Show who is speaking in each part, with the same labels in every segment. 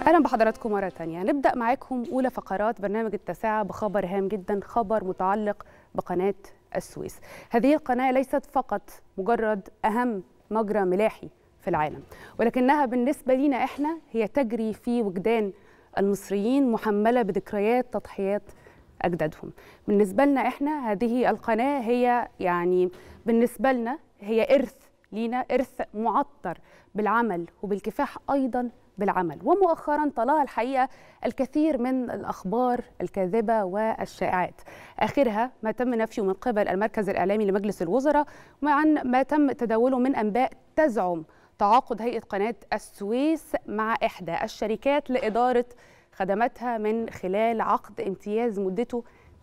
Speaker 1: اهلا بحضراتكم مره تانية نبدا معاكم اولى فقرات برنامج التاسعه بخبر هام جدا خبر متعلق بقناه السويس هذه القناه ليست فقط مجرد اهم مجرى ملاحي في العالم ولكنها بالنسبه لنا احنا هي تجري في وجدان المصريين محمله بذكريات تضحيات اجدادهم بالنسبه لنا احنا هذه القناه هي يعني بالنسبه لنا هي ارث لينا ارث معطر بالعمل وبالكفاح ايضا بالعمل ومؤخرا طلع الحقيقه الكثير من الاخبار الكاذبه والشائعات اخرها ما تم نفيه من قبل المركز الاعلامي لمجلس الوزراء وعن ما تم تداوله من انباء تزعم تعاقد هيئه قناه السويس مع احدى الشركات لاداره خدماتها من خلال عقد امتياز مدته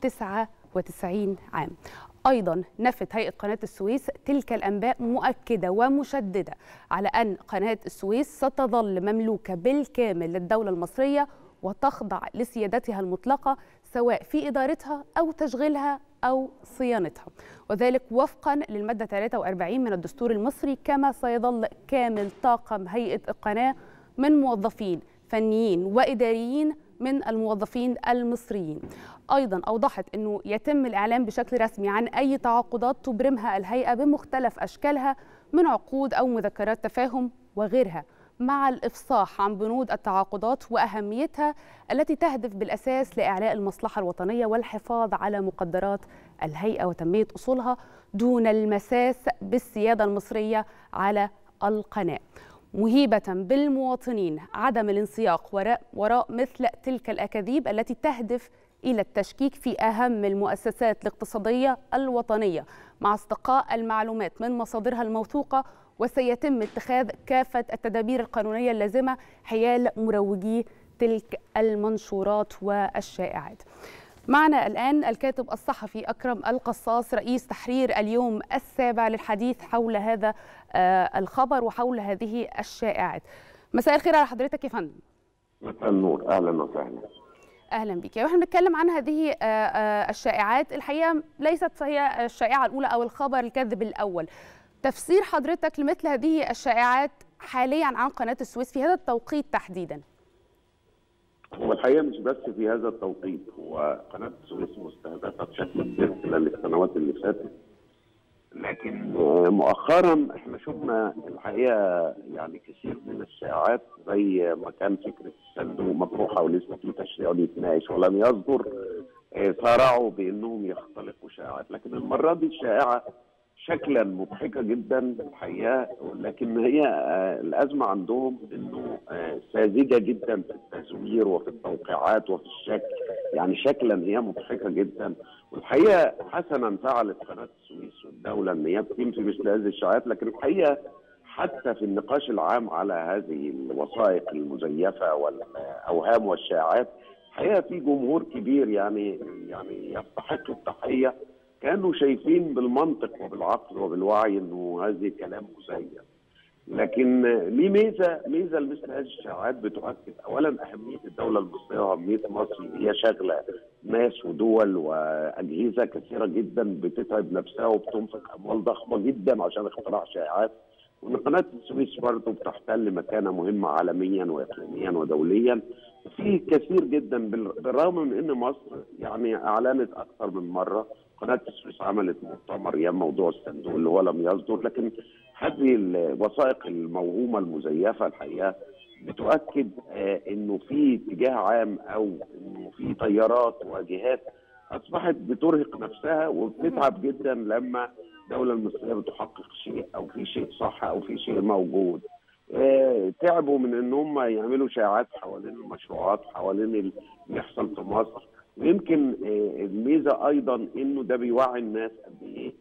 Speaker 1: 99 عام ايضا نفت هيئه قناه السويس تلك الانباء مؤكده ومشدده على ان قناه السويس ستظل مملوكه بالكامل للدوله المصريه وتخضع لسيادتها المطلقه سواء في ادارتها او تشغيلها او صيانتها وذلك وفقا للماده 43 من الدستور المصري كما سيظل كامل طاقم هيئه القناه من موظفين فنيين واداريين من الموظفين المصريين ايضا اوضحت انه يتم الاعلام بشكل رسمي عن اي تعاقدات تبرمها الهيئه بمختلف اشكالها من عقود او مذكرات تفاهم وغيرها مع الافصاح عن بنود التعاقدات واهميتها التي تهدف بالاساس لاعلاء المصلحه الوطنيه والحفاظ على مقدرات الهيئه وتنميه اصولها دون المساس بالسياده المصريه على القناه مهيبة بالمواطنين عدم الانسياق وراء, وراء مثل تلك الأكاذيب التي تهدف إلى التشكيك في أهم المؤسسات الاقتصادية الوطنية مع استقاء المعلومات من مصادرها الموثوقة وسيتم اتخاذ كافة التدابير القانونية اللازمة حيال مروجي تلك المنشورات والشائعات معنا الآن الكاتب الصحفي أكرم القصاص رئيس تحرير اليوم السابع للحديث حول هذا الخبر وحول هذه الشائعات مساء الخير على حضرتك يا فندم
Speaker 2: مساء النور أهلا وسهلا
Speaker 1: اهلا بك واحنا بنتكلم عن هذه الشائعات الحقيقه ليست هي الشائعه الاولى او الخبر الكاذب الاول تفسير حضرتك لمثل هذه الشائعات حاليا عن قناه السويس في هذا التوقيت تحديدا
Speaker 2: هو الحقيقه مش بس في هذا التوقيت هو قناه السويس مستهدفه بشكل كبير خلال السنوات اللي فاتت لكن مؤخرا احنا شفنا الحقيقه يعني كثير من الشائعات زي ما كان فكره الصندوق مطروحه ولسه في تشريع يتناقش ولم يصدر صارعوا بانهم يختلقوا شائعات لكن المره دي الشائعه شكلا مضحكه جدا الحقيقه لكن هي الازمه عندهم انه ساذجه جدا في التزوير وفي التوقيعات وفي الشكل يعني شكلا هي مضحكه جدا والحقيقه حسنا فعلت قناه السويس والدوله ان هي تنفي مثل هذه الشائعات لكن الحقيقه حتى في النقاش العام على هذه الوثائق المزيفه والاوهام والشائعات الحقيقه في جمهور كبير يعني يعني يستحق التحيه كانوا شايفين بالمنطق وبالعقل وبالوعي انه هذه كلام مزيف لكن ليه ميزه ميزه لمثل هذه الشائعات بتؤكد اولا اهميه الدوله المصريه واهميه مصر هي شاغله ناس ودول واجهزه كثيره جدا بتتعب نفسها وبتنفق اموال ضخمه جدا عشان اختراع شائعات وان قناه السويس برضه بتحتل مكانه مهمه عالميا واقليميا ودوليا وفي كثير جدا بالرغم من ان مصر يعني اعلنت اكثر من مره قناه السويس عملت مؤتمر ايام موضوع الصندوق اللي هو لم يصدر لكن هذه الوثائق الموهومه المزيفه الحقيقه بتؤكد آه انه في اتجاه عام او انه في تيارات وجهات اصبحت بترهق نفسها وبتتعب جدا لما الدوله المصريه بتحقق شيء او في شيء صح او في شيء موجود آه تعبوا من ان هم يعملوا شائعات حوالين المشروعات حوالين اللي بيحصل في مصر ويمكن الميزه ايضا انه ده بيوعي الناس قد ايه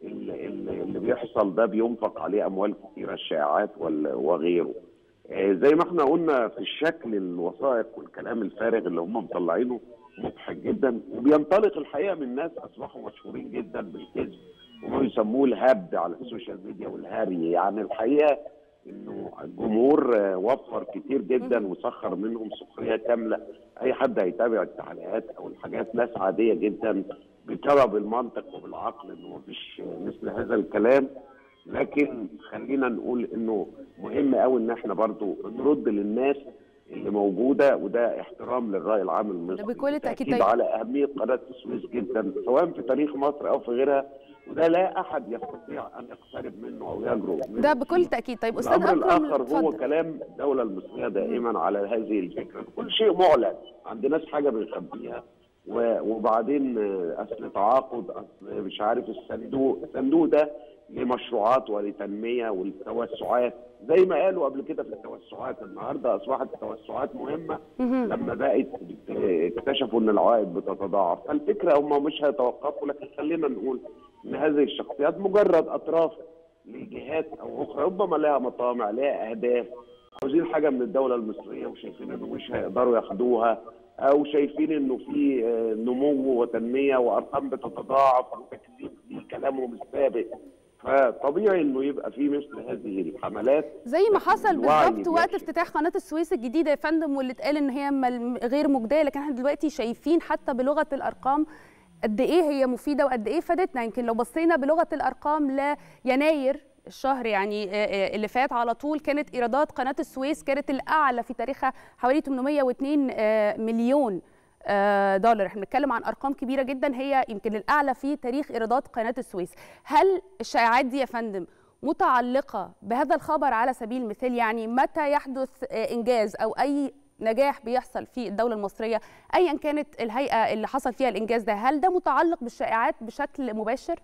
Speaker 2: اللي بيحصل ده بينفق عليه اموال كثيره الشائعات وغيره. زي ما احنا قلنا في الشكل الوثائق والكلام الفارغ اللي هم مطلعينه مضحك جدا وبينطلق الحقيقه من ناس اصبحوا مشهورين جدا بالكذب وما يسموه الهبد على السوشيال ميديا والهري يعني الحقيقه انه الجمهور وفر كتير جدا وسخر منهم سخريه كامله اي حد هيتابع التعليقات او الحاجات ناس عاديه جدا بيتابع بالمنطق وبالعقل انه مفيش مثل هذا الكلام لكن خلينا نقول انه مهم قوي ان احنا برضو نرد للناس اللي موجوده وده احترام للراي العام المصري
Speaker 1: بكل تاكيد
Speaker 2: بالتأكيد على اهميه قناه السويس جدا سواء في تاريخ مصر او في غيرها وده لا احد يستطيع ان يقترب منه او يجرؤ منه
Speaker 1: ده بكل تاكيد طيب استاذ
Speaker 2: الامر
Speaker 1: اكرم
Speaker 2: الاخر هو
Speaker 1: اتفضل.
Speaker 2: كلام الدوله المصريه دائما على هذه الفكره كل شيء معلن ما عندناش حاجه بنخبيها و- وبعدين آه، اصل تعاقد اصل مش عارف الصندوق الصندوق ده لمشروعات ولتنميه وللتوسعات زي ما قالوا قبل كده في التوسعات النهارده اصبحت التوسعات مهمه
Speaker 1: مهم.
Speaker 2: لما بقت آه، اكتشفوا ان العوائد بتتضاعف فالفكره هم مش هيتوقفوا لكن خلينا نقول ان هذه الشخصيات مجرد اطراف لجهات او اخرى ربما لها مطامع لها اهداف عاوزين حاجه من الدوله المصريه وشايفين انه مش هيقدروا ياخدوها او شايفين انه في آه، نمو وتنميه وارقام بتتضاعف وتكذيب لكلامهم السابق فطبيعي انه يبقى في مثل هذه الحملات
Speaker 1: زي ما حصل
Speaker 2: الوعي
Speaker 1: بالظبط وقت
Speaker 2: بيكشف.
Speaker 1: افتتاح قناه السويس الجديده يا فندم واللي اتقال ان هي مل- غير مجديه لكن احنا دلوقتي شايفين حتى بلغه الارقام قد ايه هي مفيده وقد ايه فادتنا يمكن لو بصينا بلغه الارقام ليناير الشهر يعني آه، آه، اللي فات على طول كانت ايرادات قناه السويس كانت الاعلى في تاريخها حوالي 802 آه، مليون آه، دولار احنا بنتكلم عن ارقام كبيره جدا هي يمكن الاعلى في تاريخ ايرادات قناه السويس هل الشائعات دي يا فندم متعلقه بهذا الخبر على سبيل المثال يعني متى يحدث آه، انجاز او اي نجاح بيحصل في الدوله المصريه ايا كانت الهيئه اللي حصل فيها الانجاز ده هل ده متعلق بالشائعات بشكل مباشر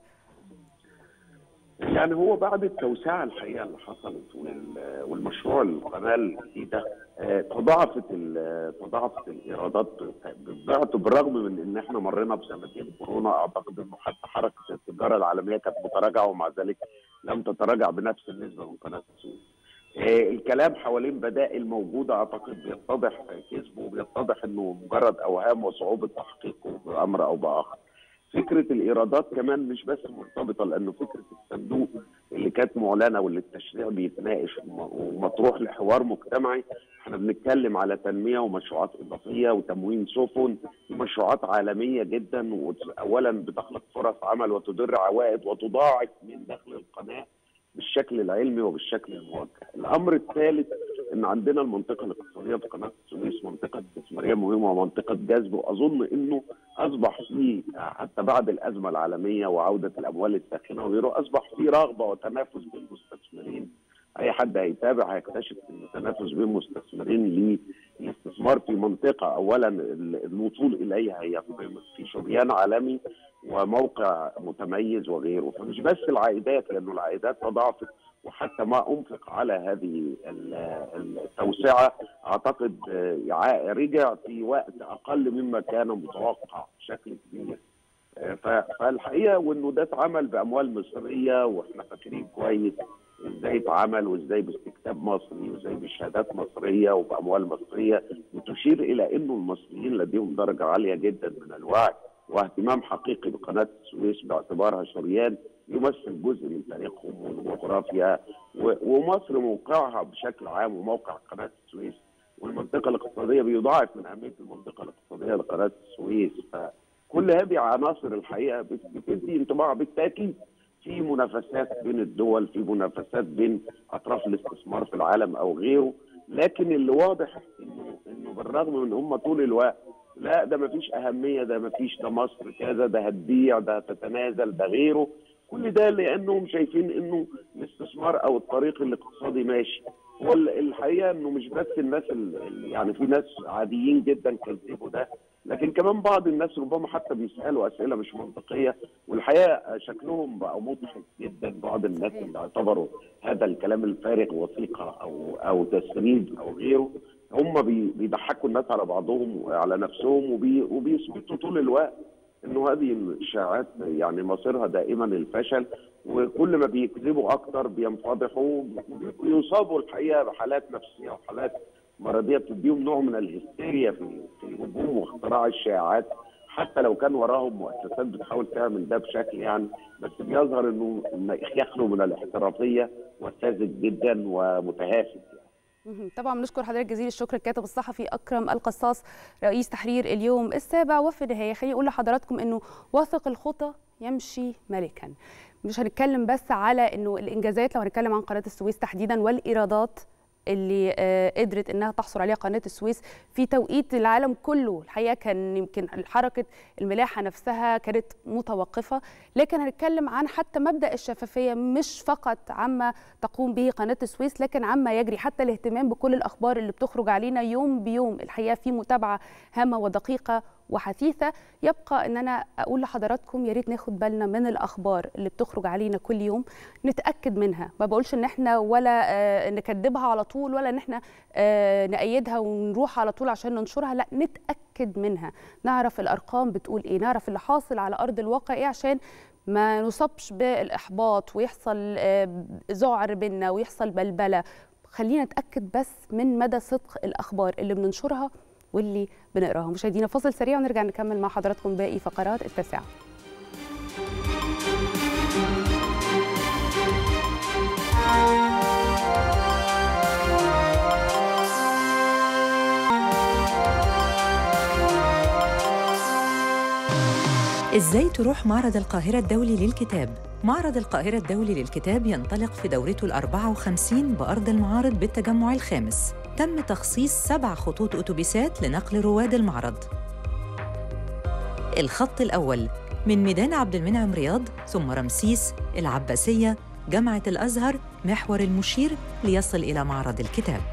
Speaker 2: يعني هو بعد التوسعه الحقيقه اللي حصلت وال- والمشروع القناه الجديده آه، تضاعفت ال- تضاعفت الايرادات بالضعف بالرغم من ان احنا مرينا بسنتين كورونا اعتقد انه حتى حركه التجاره العالميه كانت متراجعه ومع ذلك لم تتراجع بنفس النسبه من قناه السويس. آه، الكلام حوالين بدائل موجوده اعتقد بيتضح كذبه وبيتضح انه مجرد اوهام وصعوبه تحقيقه بامر او باخر. فكره الايرادات كمان مش بس مرتبطه لانه فكره الصندوق اللي كانت معلنه واللي التشريع بيتناقش وم- ومطروح لحوار مجتمعي احنا بنتكلم على تنميه ومشروعات اضافيه وتموين سفن مشروعات عالميه جدا واولا بتخلق فرص عمل وتدر عوائد وتضاعف من دخل القناه بالشكل العلمي وبالشكل الموجه. الامر الثالث ان عندنا المنطقه الاقتصاديه في قناه السويس منطقه استثماريه مهمه ومنطقه جذب واظن انه اصبح في حتى بعد الازمه العالميه وعوده الاموال الساخنه وغيره اصبح في رغبه وتنافس بين المستثمرين اي حد هيتابع هيكتشف ان التنافس بين المستثمرين للاستثمار في منطقه اولا الوصول اليها هي في شريان عالمي وموقع متميز وغيره فمش بس العائدات لانه العائدات تضاعفت وحتى ما انفق على هذه التوسعه اعتقد رجع في وقت اقل مما كان متوقع بشكل كبير فالحقيقه وانه ده اتعمل باموال مصريه واحنا فاكرين كويس ازاي اتعمل وازاي باستكتاب مصري وازاي بشهادات مصريه وباموال مصريه بتشير الى انه المصريين لديهم درجه عاليه جدا من الوعي واهتمام حقيقي بقناه السويس باعتبارها شريان يمثل جزء من تاريخهم والجغرافيا ومصر موقعها بشكل عام وموقع قناه السويس والمنطقه الاقتصاديه بيضاعف من اهميه المنطقه الاقتصاديه لقناه السويس فكل هذه عناصر الحقيقه بتدي انطباع بالتاكيد في منافسات بين الدول في منافسات بين اطراف الاستثمار في العالم او غيره لكن اللي واضح انه انه بالرغم من هم طول الوقت لا ده ما فيش اهميه ده ما فيش ده مصر كذا ده هتبيع ده هتتنازل ده غيره كل ده لانهم شايفين انه الاستثمار او الطريق الاقتصادي ماشي هو الحقيقه انه مش بس الناس يعني في ناس عاديين جدا كذبوا ده لكن كمان بعض الناس ربما حتى بيسالوا اسئله مش منطقيه والحقيقه شكلهم بقى مضحك جدا بعض الناس اللي اعتبروا هذا الكلام الفارغ وثيقه او او تسريب او غيره هم بيضحكوا الناس على بعضهم وعلى نفسهم وبي وبيثبتوا طول الوقت انه هذه الاشاعات يعني مصيرها دائما الفشل وكل ما بيكذبوا اكتر بينفضحوا ويصابوا الحقيقه بحالات نفسيه وحالات مرضيه بتديهم نوع من الهستيريا في في هجوم واختراع الشائعات حتى لو كان وراهم مؤسسات بتحاول تعمل ده بشكل يعني بس بيظهر انه يخلو من الاحترافيه وساذج جدا ومتهافت يعني.
Speaker 1: طبعا بنشكر حضرتك جزيل الشكر الكاتب الصحفي اكرم القصاص رئيس تحرير اليوم السابع وفي النهايه خليني اقول لحضراتكم انه واثق الخطى يمشي ملكا مش هنتكلم بس على انه الانجازات لو هنتكلم عن قناه السويس تحديدا والايرادات اللي قدرت انها تحصل عليها قناه السويس في توقيت العالم كله الحقيقه كان يمكن حركه الملاحه نفسها كانت متوقفه لكن هنتكلم عن حتى مبدا الشفافيه مش فقط عما تقوم به قناه السويس لكن عما يجري حتى الاهتمام بكل الاخبار اللي بتخرج علينا يوم بيوم الحقيقه في متابعه هامه ودقيقه وحثيثه يبقى ان انا اقول لحضراتكم يا ريت ناخد بالنا من الاخبار اللي بتخرج علينا كل يوم نتاكد منها ما بقولش ان احنا ولا آه نكذبها على طول ولا ان احنا آه نأيدها ونروح على طول عشان ننشرها لا نتاكد منها نعرف الارقام بتقول ايه نعرف اللي حاصل على ارض الواقع ايه عشان ما نصابش بالاحباط ويحصل آه ذعر بينا ويحصل بلبله خلينا نتاكد بس من مدى صدق الاخبار اللي بننشرها واللي بنقراها مشاهدينا فاصل سريع ونرجع نكمل مع حضراتكم باقي فقرات التاسعه
Speaker 3: ازاي تروح معرض القاهرة الدولي للكتاب؟ معرض القاهرة الدولي للكتاب ينطلق في دورته ال 54 بأرض المعارض بالتجمع الخامس تم تخصيص سبع خطوط أتوبيسات لنقل رواد المعرض الخط الأول من ميدان عبد المنعم رياض ثم رمسيس العباسية جامعة الأزهر محور المشير ليصل إلى معرض الكتاب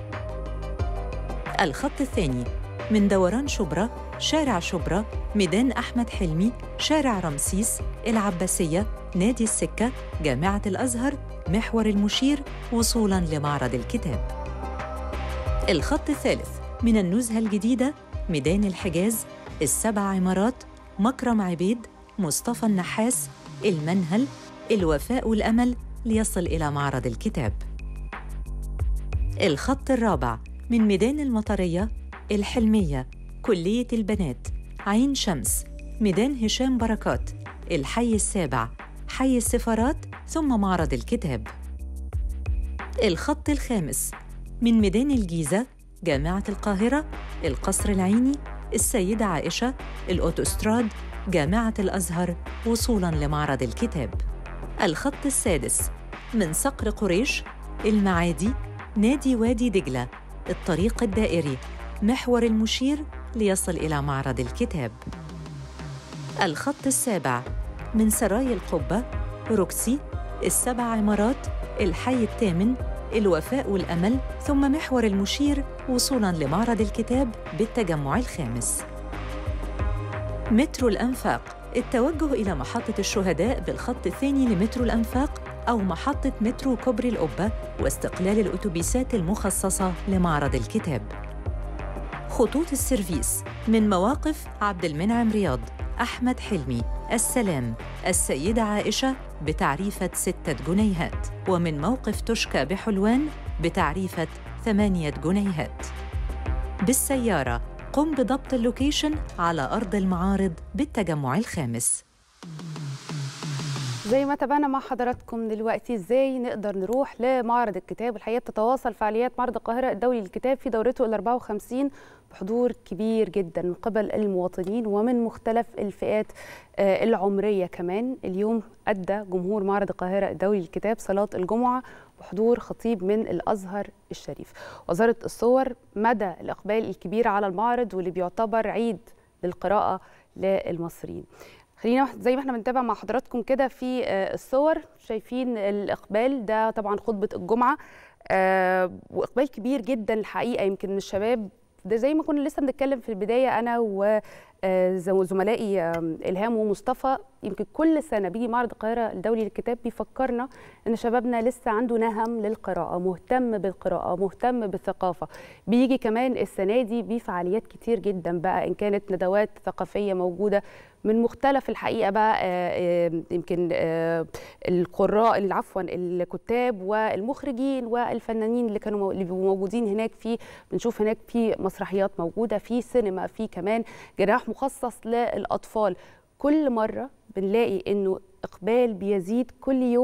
Speaker 3: الخط الثاني من دوران شبرا شارع شبرا ميدان أحمد حلمي شارع رمسيس العباسية نادي السكة جامعة الأزهر محور المشير وصولاً لمعرض الكتاب الخط الثالث من النزهة الجديدة ميدان الحجاز السبع عمارات مكرم عبيد مصطفى النحاس المنهل الوفاء والأمل ليصل إلى معرض الكتاب الخط الرابع من ميدان المطرية الحلمية كلية البنات عين شمس ميدان هشام بركات الحي السابع حي السفارات ثم معرض الكتاب الخط الخامس من ميدان الجيزة جامعة القاهرة القصر العيني السيدة عائشة الأوتوستراد جامعة الأزهر وصولاً لمعرض الكتاب الخط السادس من صقر قريش المعادي نادي وادي دجلة الطريق الدائري محور المشير ليصل إلى معرض الكتاب الخط السابع من سراي القبة روكسي السبع عمارات الحي الثامن الوفاء والأمل ثم محور المشير وصولاً لمعرض الكتاب بالتجمع الخامس مترو الأنفاق التوجه إلى محطة الشهداء بالخط الثاني لمترو الأنفاق أو محطة مترو كوبري القبة واستقلال الأتوبيسات المخصصة لمعرض الكتاب خطوط السيرفيس من مواقف عبد المنعم رياض أحمد حلمي السلام السيدة عائشة بتعريفة ستة جنيهات ومن موقف تشكى بحلوان بتعريفة ثمانية جنيهات بالسيارة قم بضبط اللوكيشن على أرض المعارض بالتجمع الخامس
Speaker 1: زي ما تابعنا مع حضراتكم دلوقتي ازاي نقدر نروح لمعرض الكتاب الحقيقه بتتواصل فعاليات معرض القاهره الدولي للكتاب في دورته ال 54 بحضور كبير جدا من قبل المواطنين ومن مختلف الفئات العمريه كمان اليوم ادى جمهور معرض القاهره الدولي للكتاب صلاه الجمعه بحضور خطيب من الازهر الشريف وزاره الصور مدى الاقبال الكبير على المعرض واللي بيعتبر عيد للقراءه للمصريين خلينا زي ما احنا بنتابع مع حضراتكم كده في الصور شايفين الاقبال ده طبعا خطبه الجمعه واقبال كبير جدا الحقيقه يمكن من الشباب ده زي ما كنا لسه بنتكلم في البدايه انا وزملائي الهام ومصطفى يمكن كل سنه بيجي معرض القاهره الدولي للكتاب بيفكرنا ان شبابنا لسه عنده نهم للقراءه مهتم بالقراءه مهتم بالثقافه بيجي كمان السنه دي بفعاليات كتير جدا بقى ان كانت ندوات ثقافيه موجوده من مختلف الحقيقه بقى يمكن القراء عفوا الكتاب والمخرجين والفنانين اللي كانوا اللي موجودين هناك في بنشوف هناك في مسرحيات موجوده في سينما في كمان جناح مخصص للاطفال كل مره بنلاقي انه اقبال بيزيد كل يوم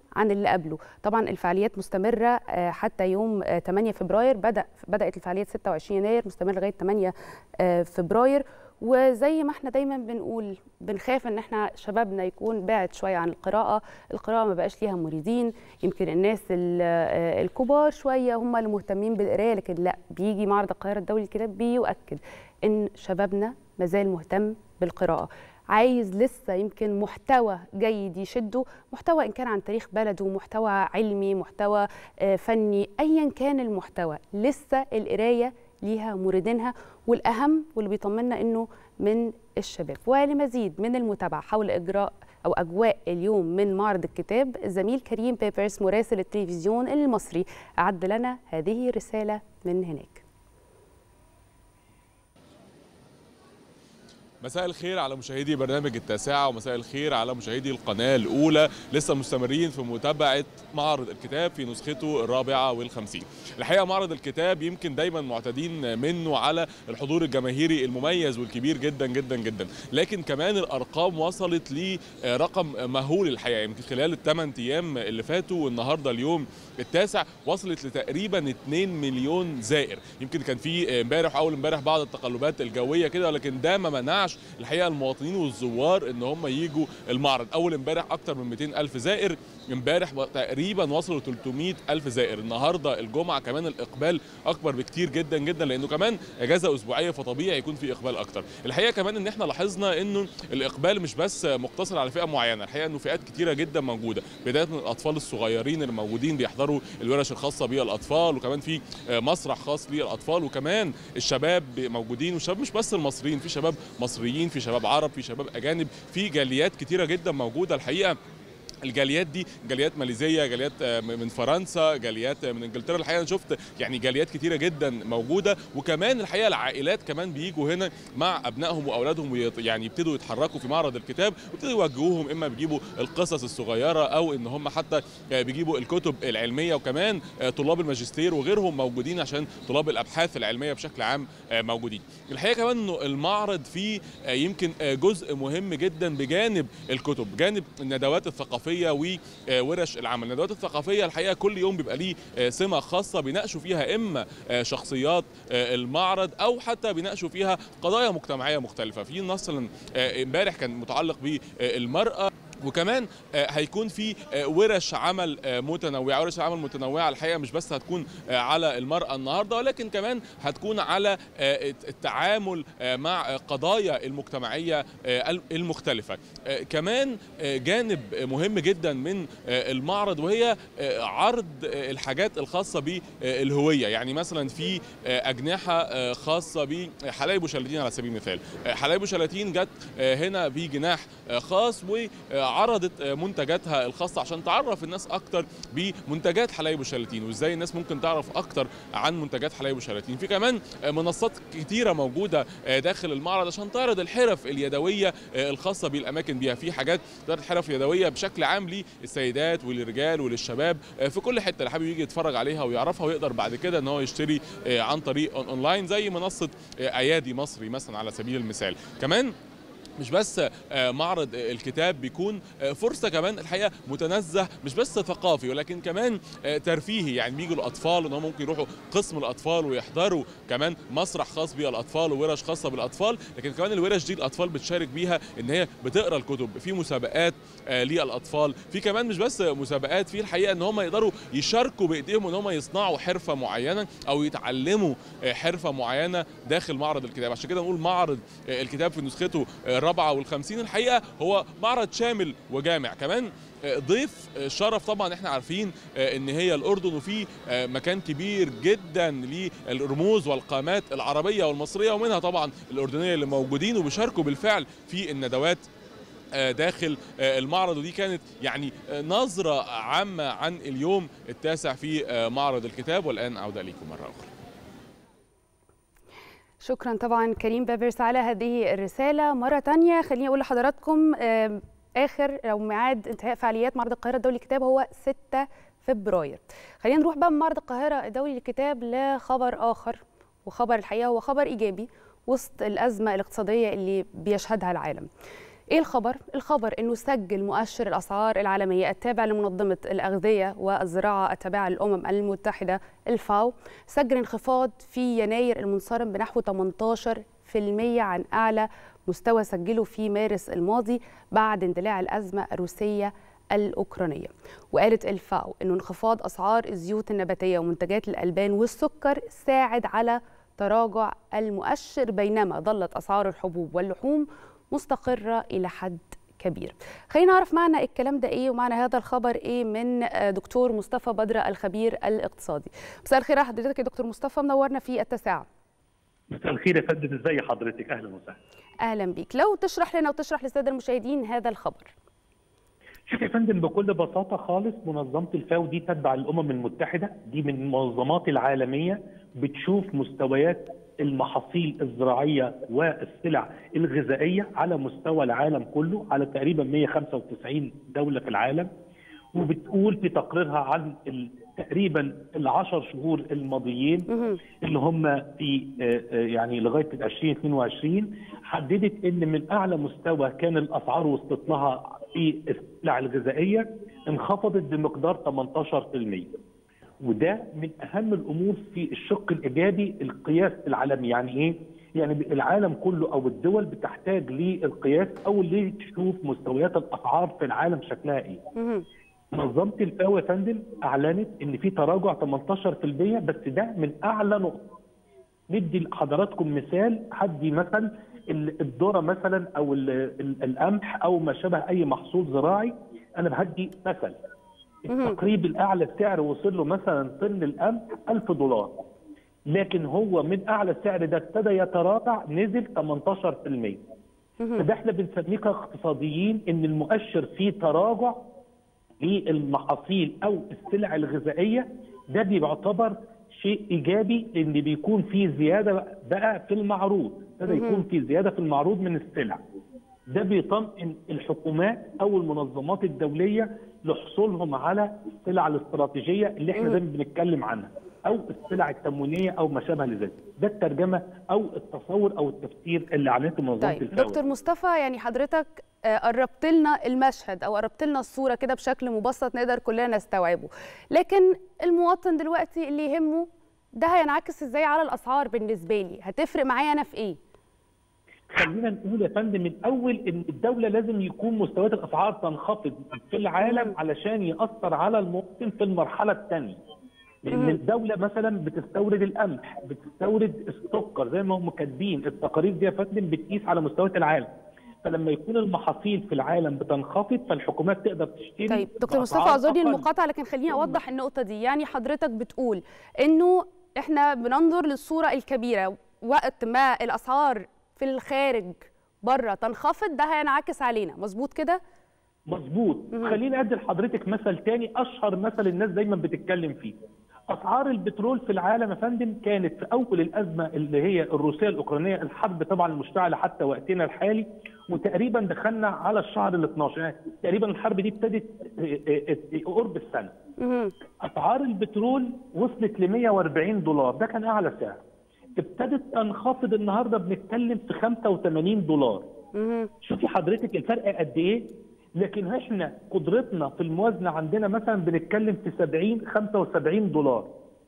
Speaker 1: عن اللي قبله طبعا الفعاليات مستمرة حتى يوم 8 فبراير بدأ بدأت الفعاليات 26 يناير مستمرة لغاية 8 فبراير وزي ما احنا دايما بنقول بنخاف ان احنا شبابنا يكون بعد شويه عن القراءه القراءه ما بقاش ليها مريدين يمكن الناس الكبار شويه هم اللي مهتمين بالقرايه لكن لا بيجي معرض القاهره الدولي الكتاب بيؤكد ان شبابنا مازال مهتم بالقراءه عايز لسه يمكن محتوى جيد يشده محتوى ان كان عن تاريخ بلده محتوى علمي محتوى فني ايا كان المحتوى لسه القرايه ليها موردينها والاهم واللي بيطمنا انه من الشباب ولمزيد من المتابعه حول اجراء او اجواء اليوم من معرض الكتاب الزميل كريم بيبرز مراسل التلفزيون المصري اعد لنا هذه الرساله من هناك
Speaker 4: مساء الخير على مشاهدي برنامج التاسعة ومساء الخير على مشاهدي القناة الأولى لسه مستمرين في متابعة معرض الكتاب في نسخته الرابعة والخمسين الحقيقة معرض الكتاب يمكن دايما معتادين منه على الحضور الجماهيري المميز والكبير جدا جدا جدا لكن كمان الأرقام وصلت لرقم مهول الحقيقة يمكن خلال الثمان أيام اللي فاتوا والنهاردة اليوم التاسع وصلت لتقريبا 2 مليون زائر يمكن كان في امبارح اول امبارح بعض التقلبات الجويه كده ولكن ده ما منعش الحقيقه المواطنين والزوار ان هم يجوا المعرض اول امبارح اكتر من 200 الف زائر امبارح تقريبا وصلوا 300 الف زائر النهارده الجمعه كمان الاقبال اكبر بكتير جدا جدا لانه كمان اجازه اسبوعيه فطبيعي يكون في اقبال اكتر الحقيقه كمان ان احنا لاحظنا انه الاقبال مش بس مقتصر على فئه معينه الحقيقه انه فئات كتيره جدا موجوده بدايه من الاطفال الصغيرين اللي موجودين بيحضروا الورش الخاصه بالاطفال وكمان في مسرح خاص للاطفال وكمان الشباب موجودين والشباب مش بس المصريين في شباب مصريين في شباب عرب في شباب اجانب في جاليات كتيره جدا موجوده الحقيقه الجاليات دي جاليات ماليزيه جاليات من فرنسا جاليات من انجلترا الحقيقه انا شفت يعني جاليات كتيره جدا موجوده وكمان الحقيقه العائلات كمان بيجوا هنا مع ابنائهم واولادهم يعني يبتدوا يتحركوا في معرض الكتاب ويبتدوا يوجهوهم اما بيجيبوا القصص الصغيره او ان هم حتى بيجيبوا الكتب العلميه وكمان طلاب الماجستير وغيرهم موجودين عشان طلاب الابحاث العلميه بشكل عام موجودين الحقيقه كمان انه المعرض فيه يمكن جزء مهم جدا بجانب الكتب جانب الندوات الثقافيه الثقافيه وورش العمل الندوات الثقافيه الحقيقه كل يوم بيبقى ليه سمه خاصه بيناقشوا فيها اما شخصيات المعرض او حتى بيناقشوا فيها قضايا مجتمعيه مختلفه في مثلا امبارح كان متعلق بالمراه وكمان هيكون في ورش عمل متنوعه ورش عمل متنوعه الحقيقه مش بس هتكون على المراه النهارده ولكن كمان هتكون على التعامل مع قضايا المجتمعيه المختلفه كمان جانب مهم جدا من المعرض وهي عرض الحاجات الخاصه بالهويه يعني مثلا في اجنحه خاصه بحلايب وشلاتين على سبيل المثال حلايب وشلاتين جت هنا بجناح خاص و عرضت منتجاتها الخاصه عشان تعرف الناس اكتر بمنتجات حلايب وشلاتين وازاي الناس ممكن تعرف اكتر عن منتجات حلايب وشلاتين في كمان منصات كتيره موجوده داخل المعرض عشان تعرض الحرف اليدويه الخاصه بالاماكن بيها في حاجات تعرض حرف يدويه بشكل عام للسيدات وللرجال وللشباب في كل حته اللي حابب يجي يتفرج عليها ويعرفها ويقدر بعد كده ان هو يشتري عن طريق اونلاين زي منصه ايادي مصري مثلا على سبيل المثال كمان مش بس معرض الكتاب بيكون فرصة كمان الحقيقة متنزه مش بس ثقافي ولكن كمان ترفيهي يعني بيجوا الأطفال إن هم ممكن يروحوا قسم الأطفال ويحضروا كمان مسرح خاص بالأطفال وورش خاصة بالأطفال لكن كمان الورش دي الأطفال بتشارك بيها إن هي بتقرا الكتب في مسابقات للأطفال في كمان مش بس مسابقات في الحقيقة إن هم يقدروا يشاركوا بإيديهم إن هم يصنعوا حرفة معينة أو يتعلموا حرفة معينة داخل معرض الكتاب عشان كده نقول معرض الكتاب في نسخته الرابعة والخمسين الحقيقة هو معرض شامل وجامع كمان ضيف شرف طبعا احنا عارفين ان هي الاردن وفي مكان كبير جدا للرموز والقامات العربيه والمصريه ومنها طبعا الاردنيه اللي موجودين وبيشاركوا بالفعل في الندوات داخل المعرض ودي كانت يعني نظرة عامة عن اليوم التاسع في معرض الكتاب والآن عودة إليكم مرة أخرى
Speaker 1: شكرا طبعا كريم بابرس على هذه الرسالة مرة تانية خليني أقول لحضراتكم آخر أو ميعاد انتهاء فعاليات معرض القاهرة الدولي للكتاب هو 6 فبراير خلينا نروح بقى من معرض القاهرة الدولي للكتاب لخبر آخر وخبر الحقيقة هو خبر إيجابي وسط الأزمة الاقتصادية اللي بيشهدها العالم ايه الخبر؟ الخبر انه سجل مؤشر الاسعار العالميه التابع لمنظمه الاغذيه والزراعه التابعه للامم المتحده الفاو سجل انخفاض في يناير المنصرم بنحو 18% عن اعلى مستوى سجله في مارس الماضي بعد اندلاع الازمه الروسيه الأوكرانية وقالت الفاو أنه انخفاض أسعار الزيوت النباتية ومنتجات الألبان والسكر ساعد على تراجع المؤشر بينما ظلت أسعار الحبوب واللحوم مستقرة إلى حد كبير خلينا نعرف معنى الكلام ده ايه ومعنى هذا الخبر ايه من دكتور مصطفى بدر الخبير الاقتصادي مساء الخير على حضرتك يا دكتور مصطفى منورنا في التاسعه
Speaker 5: مساء الخير يا فندم ازي حضرتك اهلا وسهلا
Speaker 1: اهلا بيك لو تشرح لنا وتشرح للساده المشاهدين هذا الخبر
Speaker 5: شوف يا فندم بكل بساطه خالص منظمه الفاو دي تتبع الامم المتحده دي من المنظمات العالميه بتشوف مستويات المحاصيل الزراعيه والسلع الغذائيه على مستوى العالم كله على تقريبا 195 دوله في العالم وبتقول في تقريرها عن تقريبا العشر شهور الماضيين اللي هم في يعني لغايه 2022 حددت ان من اعلى مستوى كان الاسعار وصلت لها في السلع الغذائيه انخفضت بمقدار 18% وده من اهم الامور في الشق الايجابي القياس العالمي يعني ايه؟ يعني العالم كله او الدول بتحتاج للقياس او لتشوف مستويات الاسعار في العالم شكلها ايه. منظمه الفاو يا فندم اعلنت ان في تراجع 18% بس ده من اعلى نقطه. ندي لحضراتكم مثال هدي مثلا الذره مثلا او القمح او ما شابه اي محصول زراعي انا بهدي مثل التقريب الاعلى السعر وصل له مثلا طن القمح 1000 دولار لكن هو من اعلى السعر ده ابتدى يتراجع نزل 18% فده احنا بنسميه كاقتصاديين ان المؤشر فيه تراجع للمحاصيل او السلع الغذائيه ده بيعتبر شيء ايجابي ان بيكون في زياده بقى في المعروض ابتدى يكون في زياده في المعروض من السلع ده بيطمئن الحكومات او المنظمات الدوليه لحصولهم على السلع الاستراتيجيه اللي احنا دايما بنتكلم عنها او السلع التموينيه او ما شابه لذلك ده الترجمه او التصور او التفسير اللي اعلنته منظمه
Speaker 1: طيب دكتور مصطفى يعني حضرتك قربت لنا المشهد او قربت لنا الصوره كده بشكل مبسط نقدر كلنا نستوعبه لكن المواطن دلوقتي اللي يهمه ده هينعكس ازاي على الاسعار بالنسبه لي هتفرق معايا انا في ايه
Speaker 5: خلينا نقول يا فندم من اول ان الدوله لازم يكون مستويات الاسعار تنخفض في العالم علشان ياثر على المواطن في المرحله الثانيه لان الدوله مثلا بتستورد القمح بتستورد السكر زي ما هم كاتبين التقارير دي يا فندم بتقيس على مستويات العالم فلما يكون المحاصيل في العالم بتنخفض فالحكومات تقدر تشتري
Speaker 1: طيب دكتور مصطفى اعذرني المقاطعه لكن خليني اوضح النقطه دي يعني حضرتك بتقول انه احنا بننظر للصوره الكبيره وقت ما الاسعار في الخارج بره تنخفض ده هينعكس علينا مظبوط كده
Speaker 5: مظبوط خليني ادي لحضرتك مثل تاني اشهر مثل الناس دايما بتتكلم فيه اسعار البترول في العالم يا فندم كانت في اول الازمه اللي هي الروسيه الاوكرانيه الحرب طبعا المشتعله حتى وقتنا الحالي وتقريبا دخلنا على الشهر ال 12 يعني تقريبا الحرب دي ابتدت قرب السنه اسعار البترول وصلت ل 140 دولار ده كان اعلى سعر ابتدت تنخفض النهارده بنتكلم في 85 دولار شوفي حضرتك الفرق قد ايه لكن احنا قدرتنا في الموازنه عندنا مثلا بنتكلم في 70 75 دولار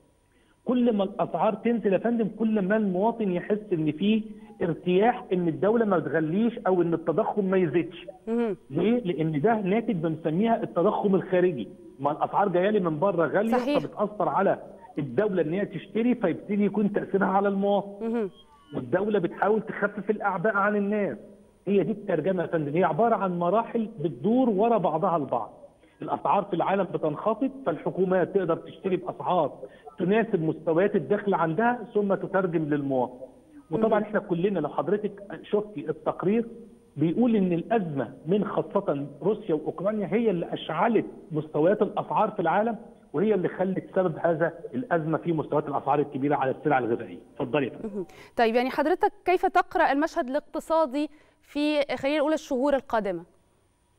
Speaker 5: كل ما الاسعار تنزل يا فندم كل ما المواطن يحس ان في ارتياح ان الدوله ما تغليش او ان التضخم ما يزيدش ليه لان ده ناتج بنسميها التضخم الخارجي ما الاسعار جايه لي من بره غاليه
Speaker 1: صحيح.
Speaker 5: فبتاثر على الدوله ان هي تشتري فيبتدي يكون تاثيرها على المواطن والدوله بتحاول تخفف الاعباء عن الناس هي دي الترجمه يا فندم هي عباره عن مراحل بتدور ورا بعضها البعض الاسعار في العالم بتنخفض فالحكومات تقدر تشتري باسعار تناسب مستويات الدخل عندها ثم تترجم للمواطن وطبعا احنا كلنا لو حضرتك شفتي التقرير بيقول ان الازمه من خاصه روسيا واوكرانيا هي اللي اشعلت مستويات الاسعار في العالم وهي اللي خلت سبب هذا الازمه في مستويات الاسعار الكبيره على السلع الغذائيه. اتفضلي يا فندم.
Speaker 1: طيب يعني حضرتك كيف تقرا المشهد الاقتصادي في خلينا نقول الشهور القادمه؟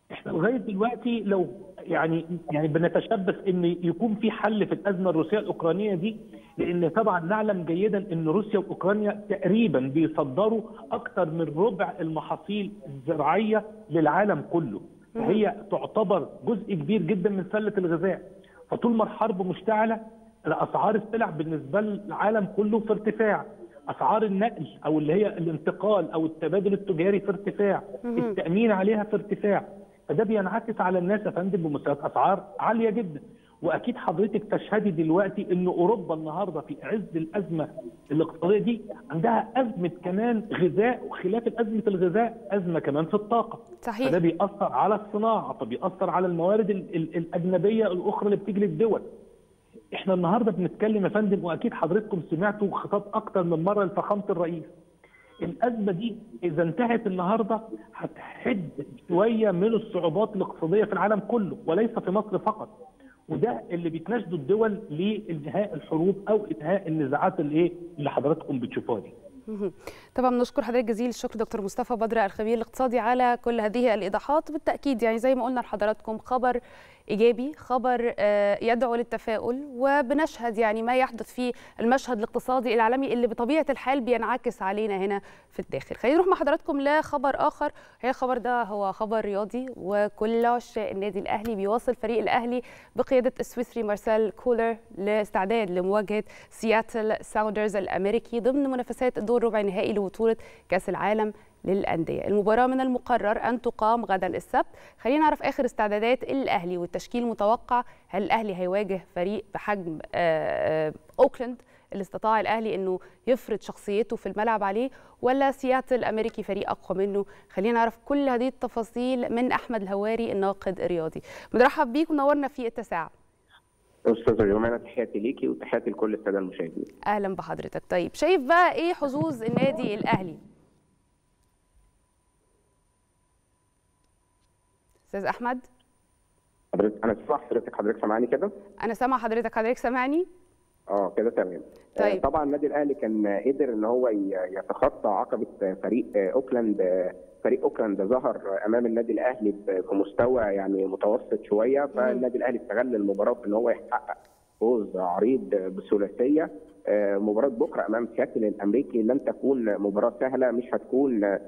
Speaker 5: احنا لغايه دلوقتي لو يعني يعني بنتشبث ان يكون في حل في الازمه الروسيه الاوكرانيه دي لان طبعا نعلم جيدا ان روسيا واوكرانيا تقريبا بيصدروا اكثر من ربع المحاصيل الزراعيه للعالم كله فهي تعتبر جزء كبير جدا من سله الغذاء فطول ما الحرب مشتعله الاسعار السلع بالنسبه للعالم كله في ارتفاع اسعار النقل او اللي هي الانتقال او التبادل التجاري في ارتفاع التامين عليها في ارتفاع فده بينعكس على الناس يا فندم بمستويات اسعار عاليه جدا واكيد حضرتك تشهدي دلوقتي ان اوروبا النهارده في عز الازمه الاقتصاديه دي عندها ازمه كمان غذاء وخلاف ازمه الغذاء ازمه كمان في الطاقه
Speaker 1: صحيح
Speaker 5: فده بيأثر على الصناعه فبيأثر على الموارد ال ال الاجنبيه الاخرى اللي بتيجي للدول احنا النهارده بنتكلم يا فندم واكيد حضرتكم سمعتوا خطاب اكتر من مره لفخامه الرئيس الازمه دي اذا انتهت النهارده هتحد شويه من الصعوبات الاقتصاديه في العالم كله وليس في مصر فقط وده اللي بتناشدوا الدول لانهاء الحروب او انهاء النزاعات اللي ايه اللي حضراتكم بتشوفوها دي
Speaker 1: طبعا بنشكر حضرتك جزيل الشكر دكتور مصطفى بدر الخبير الاقتصادي على كل هذه الايضاحات بالتاكيد يعني زي ما قلنا لحضراتكم خبر ايجابي خبر يدعو للتفاؤل وبنشهد يعني ما يحدث في المشهد الاقتصادي العالمي اللي بطبيعه الحال بينعكس علينا هنا في الداخل خلينا نروح مع حضراتكم لخبر اخر هي الخبر ده هو خبر رياضي وكل عشاق النادي الاهلي بيواصل فريق الاهلي بقياده السويسري مارسيل كولر لاستعداد لمواجهه سياتل ساوندرز الامريكي ضمن منافسات الدور ربع النهائي لبطوله كاس العالم للأندية المباراة من المقرر أن تقام غدا السبت خلينا نعرف آخر استعدادات الأهلي والتشكيل المتوقع هل الأهلي هيواجه فريق بحجم أوكلاند اللي استطاع الأهلي أنه يفرض شخصيته في الملعب عليه ولا سياتل الأمريكي فريق أقوى منه خلينا نعرف كل هذه التفاصيل من أحمد الهواري الناقد الرياضي بنرحب بيك ونورنا في التساعة
Speaker 6: استاذه يومانا تحياتي ليكي وتحياتي لكل الساده المشاهدين
Speaker 1: اهلا بحضرتك طيب شايف بقى ايه حظوظ النادي الاهلي استاذ احمد
Speaker 6: حضرتك انا سامع حضرتك حضرتك سامعاني كده
Speaker 1: انا سامع حضرتك حضرتك سامعني
Speaker 6: اه كده تمام
Speaker 1: طيب.
Speaker 6: طبعا النادي الاهلي كان قدر ان هو يتخطى عقبه فريق اوكلاند فريق اوكلاند ظهر امام النادي الاهلي بمستوى يعني متوسط شويه فالنادي الاهلي استغل المباراه في ان هو يحقق فوز عريض بثلاثيه مباراه بكره امام سياتل الامريكي لن تكون مباراه سهله مش هتكون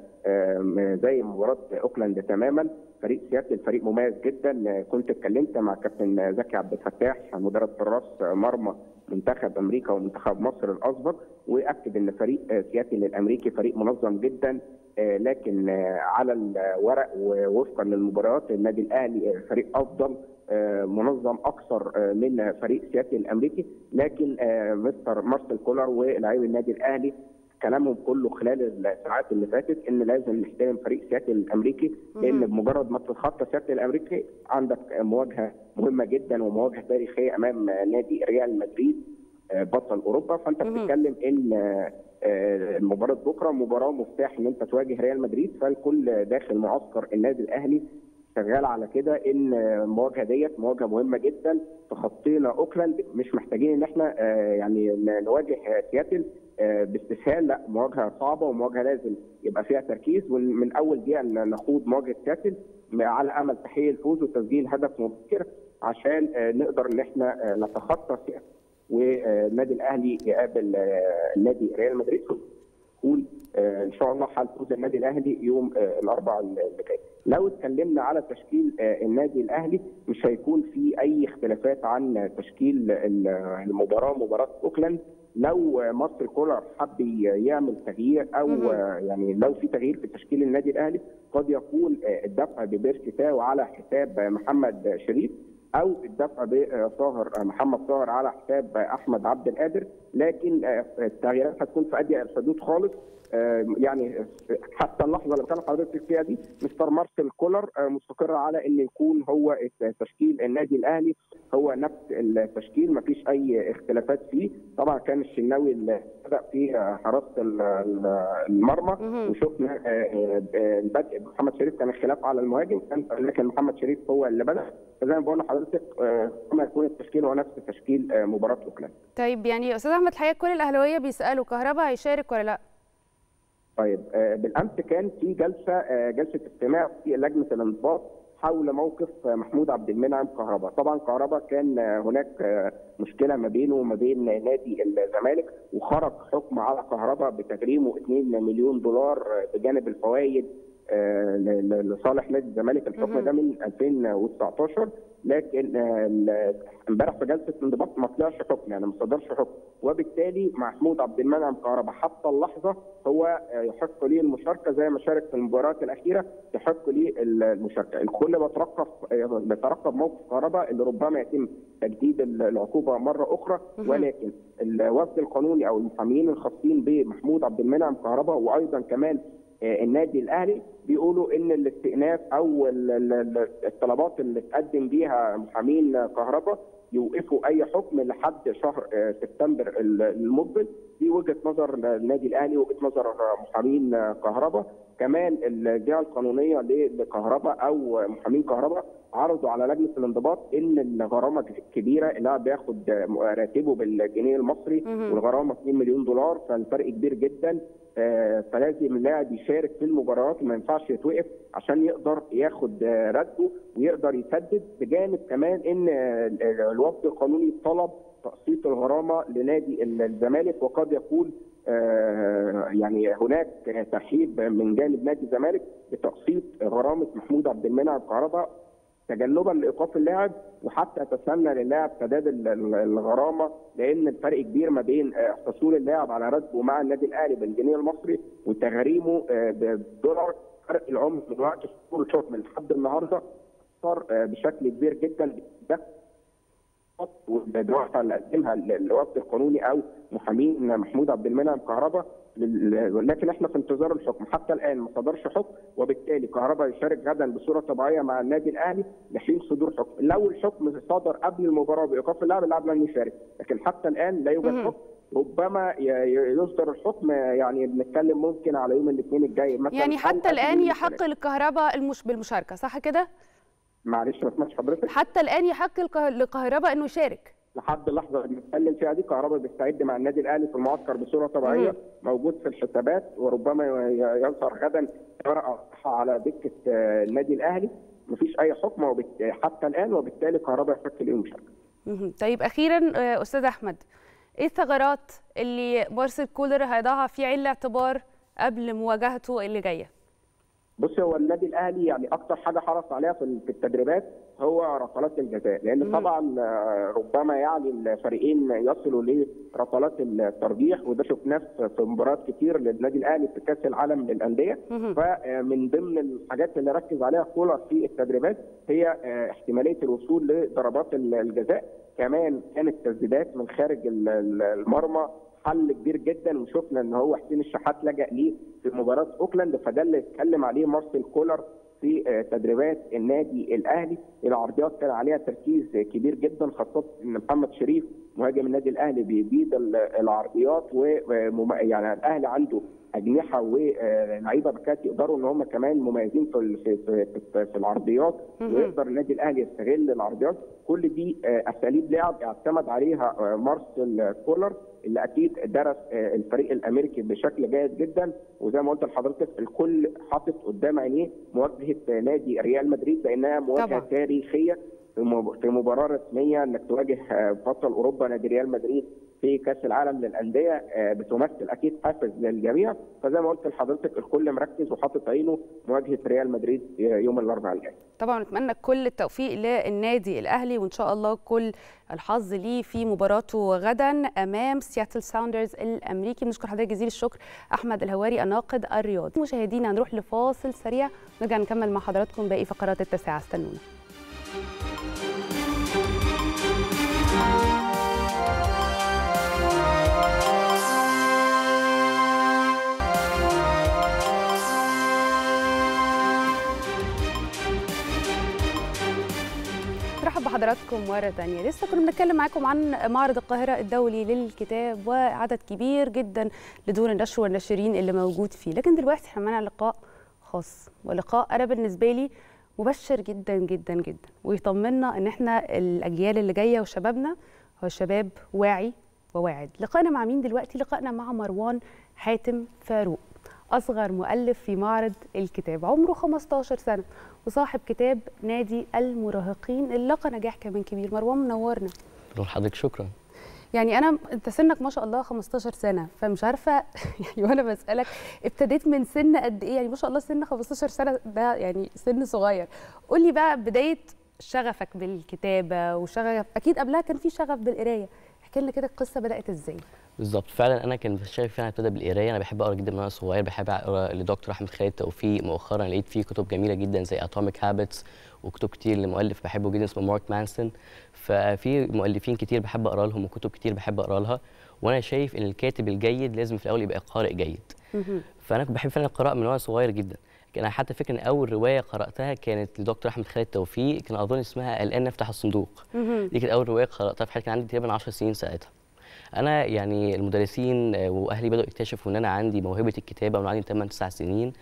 Speaker 6: زي مباراه اوكلاند تماما فريق سياتل فريق مميز جدا كنت اتكلمت مع كابتن زكي عبد الفتاح مدرب حراس مرمى منتخب امريكا ومنتخب مصر الاسبق واكد ان فريق سياتل الامريكي فريق منظم جدا لكن على الورق ووفقا للمباريات النادي الاهلي فريق افضل منظم اكثر من فريق سياتل الامريكي لكن مستر مارسيل كولر ولاعبي النادي الاهلي كلامهم كله خلال الساعات اللي فاتت ان لازم نحترم فريق سياتل الامريكي لان بمجرد ما تتخطى سياتل الامريكي عندك مواجهه مهمه جدا ومواجهه تاريخيه امام نادي ريال مدريد بطل اوروبا فانت بتتكلم ان مباراه بكره مباراه مفتاح ان انت تواجه ريال مدريد فالكل داخل معسكر النادي الاهلي شغال على كده ان المواجهه ديت مواجهه مهمه جدا تخطينا اوكلاند مش محتاجين ان احنا يعني نواجه سياتل باستسهال لا مواجهه صعبه ومواجهه لازم يبقى فيها تركيز ومن اول دقيقه نخوض مواجهه سياتل على امل تحقيق الفوز وتسجيل هدف مبكر عشان نقدر ان احنا نتخطى سياتل والنادي الاهلي يقابل نادي ريال مدريد نقول ان شاء الله حال فوز النادي الاهلي يوم الاربعاء اللي جاي. لو اتكلمنا على تشكيل النادي الاهلي مش هيكون في اي اختلافات عن تشكيل المباراه مباراه اوكلاند لو مارسيل كولر حب يعمل تغيير او يعني لو في تغيير في تشكيل النادي الاهلي قد يكون الدفع ببيرسي تاو على حساب محمد شريف او الدفع بطاهر محمد طاهر على حساب احمد عبد القادر لكن التغييرات هتكون في اضيق الحدود خالص يعني حتى اللحظه اللي كان حضرتك فيها دي مستر مارسيل كولر مستقر على ان يكون هو تشكيل النادي الاهلي هو نفس التشكيل ما فيش اي اختلافات فيه طبعا كان الشناوي اللي بدا في حراسه المرمى وشفنا البدء محمد شريف كان الخلاف على المهاجم لكن محمد شريف هو اللي بدا فزي ما بقول لحضرتك كما يكون التشكيل هو نفس تشكيل مباراه اوكلاند
Speaker 1: طيب يعني استاذ احمد الحقيقه كل الاهلاويه بيسالوا كهربا هيشارك ولا لا؟
Speaker 6: طيب بالامس كان في جلسه جلسه استماع في لجنه الانضباط حول موقف محمود عبد المنعم كهربا طبعا كهربا كان هناك مشكله ما بينه وما بين نادي الزمالك وخرج حكم على كهربا بتغريمه 2 مليون دولار بجانب الفوائد لصالح نادي الزمالك الحكم ده من 2019 لكن امبارح في جلسه الانضباط ما طلعش حكم يعني ما صدرش حكم وبالتالي محمود عبد المنعم كهربا حتى اللحظه هو يحق ليه المشاركه زي ما شارك في المباريات الاخيره يحق ليه المشاركه الكل بيترقب بيترقب موقف كهربا اللي ربما يتم تجديد العقوبه مره اخرى ولكن الوفد القانوني او المحامين الخاصين بمحمود عبد المنعم كهربا وايضا كمان النادي الاهلي بيقولوا ان الاستئناف او الطلبات اللي تقدم بيها محامين كهرباء يوقفوا اي حكم لحد شهر سبتمبر المقبل دي وجهه نظر النادي الاهلي وجهه نظر محامين كهرباء كمان الجهه القانونيه لكهرباء او محامين كهرباء عرضوا على لجنه الانضباط ان الغرامه كبيره اللاعب بياخد راتبه بالجنيه المصري والغرامه 2 مليون دولار فالفرق كبير جدا فلازم اللاعب يشارك في المباريات وما ينفعش يتوقف عشان يقدر ياخد راتبه ويقدر يسدد بجانب كمان ان الوفد القانوني طلب تقسيط الغرامه لنادي الزمالك وقد يكون يعني هناك ترحيب من جانب نادي الزمالك بتقسيط غرامه محمود عبد المنعم كهربا تجنبا لايقاف اللاعب وحتى تسنى للاعب سداد الغرامه لان الفرق كبير ما بين حصول اللاعب على راتبه مع النادي الاهلي بالجنيه المصري وتغريمه بالدولار فرق العمر من وقت صدور الحكم لحد النهارده صار بشكل كبير جدا ده والدراسه اللي قدمها الوفد القانوني او محامين محمود عبد المنعم كهربا لكن احنا في انتظار الحكم حتى الان ما صدرش حكم وبالتالي كهربا يشارك غدا بصوره طبيعيه مع النادي الاهلي لحين صدور حكم لو الحكم صدر قبل المباراه بايقاف اللاعب اللاعب لن يشارك لكن حتى الان لا يوجد حكم ربما يصدر الحكم يعني بنتكلم ممكن على يوم الاثنين الجاي
Speaker 1: مثلا يعني حتى الان يحق للكهرباء المش بالمشاركه صح كده؟
Speaker 6: معلش ما سمعتش حضرتك
Speaker 1: حتى الان يحق للكهرباء انه يشارك
Speaker 6: لحد اللحظه اللي بنتكلم فيها دي كهرباء بيستعد مع النادي الاهلي في المعسكر بصوره طبيعيه موجود في الحسابات وربما يظهر غدا ورقه على دكه النادي الاهلي مفيش اي حكم وبت... حتى الان وبالتالي كهرباء يحق ليه المشاركه.
Speaker 1: طيب اخيرا استاذ احمد ايه الثغرات اللي مارسيل كولر هيضعها في عين الاعتبار قبل مواجهته اللي جايه؟
Speaker 6: بص هو النادي الاهلي يعني اكتر حاجه حرص عليها في التدريبات هو ركلات الجزاء لان طبعا ربما يعني الفريقين يصلوا لركلات الترجيح وده شفناه في مباريات كتير للنادي الاهلي في كاس العالم للانديه فمن ضمن الحاجات اللي ركز عليها كولر في التدريبات هي احتماليه الوصول لضربات الجزاء كمان كانت تسديدات من خارج المرمى حل كبير جدا وشفنا ان هو حسين الشحات لجا ليه في مباراه اوكلاند فده اللي اتكلم عليه مارسيل كولر في تدريبات النادي الاهلي العرضيات كان عليها تركيز كبير جدا خاصه ان محمد شريف مهاجم النادي الاهلي بيبيد العرضيات و يعني الاهلي عنده اجنحه ولعيبه باكات يقدروا ان هم كمان مميزين في في في, في العرضيات ويقدر النادي الاهلي يستغل العرضيات كل دي اساليب لعب اعتمد عليها مارسيل كولر اللي اكيد درس الفريق الامريكي بشكل جيد جدا وزي ما قلت لحضرتك الكل حاطط قدام عينيه مواجهه نادي ريال مدريد لانها مواجهه طبعا. تاريخيه في مباراه رسميه انك تواجه بطل اوروبا نادي ريال مدريد في كاس العالم للانديه بتمثل اكيد حافز للجميع فزي ما قلت لحضرتك الكل مركز وحاطط عينه مواجهه ريال مدريد يوم الاربعاء الجاي.
Speaker 1: طبعا نتمنى كل التوفيق للنادي الاهلي وان شاء الله كل الحظ ليه في مباراته غدا امام سياتل ساوندرز الامريكي بنشكر حضرتك جزيل الشكر احمد الهواري الناقد الرياضي. مشاهدينا هنروح لفاصل سريع ونرجع نكمل مع حضراتكم باقي فقرات التاسعه استنونا. مرحبا بحضراتكم مرة تانية لسه كنا بنتكلم معاكم عن معرض القاهرة الدولي للكتاب وعدد كبير جدا لدور النشر والناشرين اللي موجود فيه لكن دلوقتي احنا معانا لقاء خاص ولقاء أنا بالنسبة لي مبشر جدا جدا جدا ويطمنا ان احنا الاجيال اللي جايه وشبابنا هو شباب واعي وواعد لقائنا مع مين دلوقتي لقائنا مع مروان حاتم فاروق اصغر مؤلف في معرض الكتاب عمره 15 سنه وصاحب كتاب نادي المراهقين اللي لقى نجاح كمان كبير مروان منورنا
Speaker 7: نور حضرتك شكرا
Speaker 1: يعني انا انت سنك ما شاء الله 15 سنه فمش عارفه يعني وانا بسالك ابتديت من سن قد ايه يعني ما شاء الله سن 15 سنه ده يعني سن صغير قول لي بقى بدايه شغفك بالكتابه وشغف اكيد قبلها كان في شغف بالقرايه احكي لنا كده القصه بدات ازاي
Speaker 7: بالظبط فعلا انا كان شايف فعلا ابتدى بالقرايه انا بحب اقرا جدا من وانا صغير بحب اقرا لدكتور احمد خالد توفيق مؤخرا لقيت فيه كتب جميله جدا زي اتوميك هابتس وكتب كتير لمؤلف بحبه جدا اسمه مارك مانسون ففي مؤلفين كتير بحب اقرا لهم وكتب كتير بحب اقرا لها وانا شايف ان الكاتب الجيد لازم في الاول يبقى قارئ جيد فانا كنت بحب فعلا القراءه من وانا صغير جدا انا حتى فاكر ان اول روايه قراتها كانت لدكتور احمد خالد توفيق كان اظن اسمها الان نفتح الصندوق دي كانت اول روايه قراتها في حياتي كان عندي تقريبا 10 سنين ساعتها انا يعني المدرسين واهلي بداوا يكتشفوا ان انا عندي موهبه الكتابه من عندي 8 9 سنين